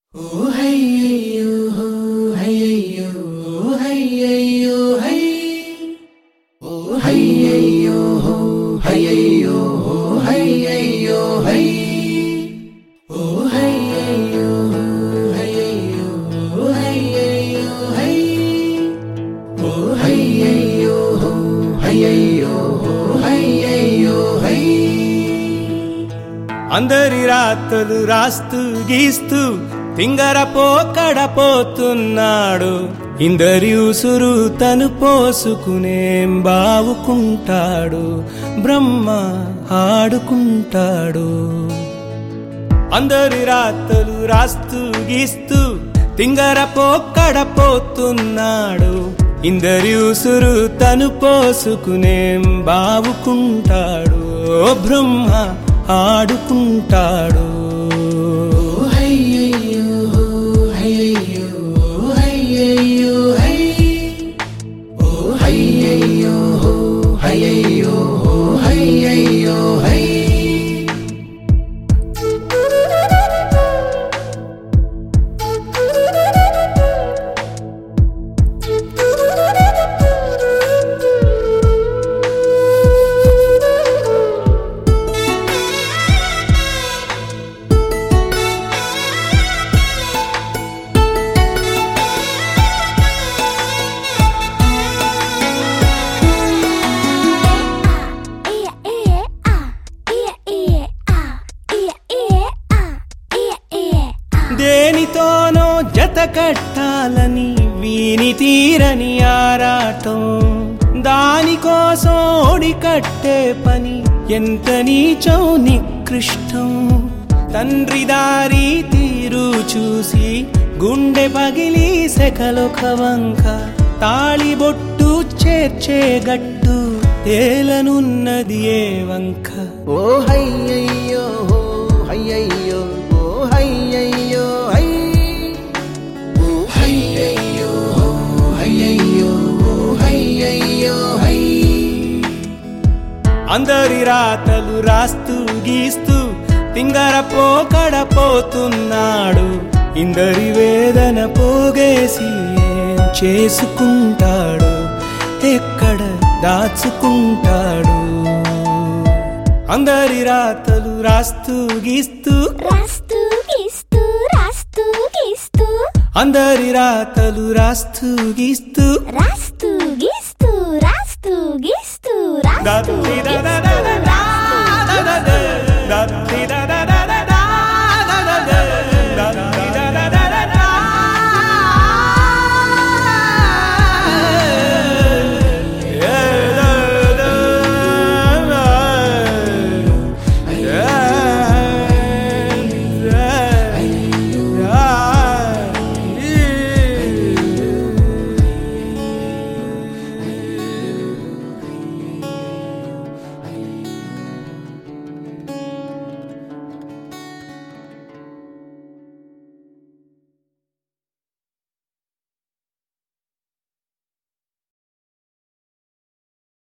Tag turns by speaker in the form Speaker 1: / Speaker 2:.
Speaker 1: అందరి రాతలు రాస్తూ గీస్తూ తింగర పోకడ పోతున్నాడు ఇందరి ఉసురు తను పోసుకునేం బావుకుంటాడు బ్రహ్మ ఆడుకుంటాడు అందరి రాతలు రాస్తూ గీస్తూ తింగర పోకడ పోతున్నాడు ఇందరి ఉసురు తను పోసుకునేం బావుకుంటాడు బ్రహ్మ ఆడుకుంటాడు దేనితోనో జత కట్టాలని వీని తీరని ఆరాటం దానికోసం ఓడి కట్టే పని ఎంత నీచం నికృష్టం తండ్రి దారి తీరు చూసి గుండె పగిలి సెకలొక వంక తాళిబొట్టు చేర్చే గట్టు తేలనున్నది ఏ వంక
Speaker 2: ఓ హయ్యయ్యో హో హయ్యయ్యో ఓ హయ్యయ్యో హై ఓ హయ్యయ్యో హో హయ్యయ్యో ఓ హయ్యయ్యో హై
Speaker 1: అందరి రాతలు రాస్తూ గీస్తూ తింగర పోకడ పోతున్నాడు ఇందరి వేదన పోగేసి ఏం చేసుకుంటాడు ఎక్కడ దాచుకుంటాడు అందరి రాతలు రాస్తూ గీస్తూ
Speaker 3: రాస్తూ గీస్తూ రాస్తూ గీస్తూ
Speaker 1: అందరి రాతలు రాస్తూ గీస్తూ
Speaker 3: రాస్తూ గీస్తూ రాస్తూ గీస్తూ రాస్తూ
Speaker 1: దాది దాదా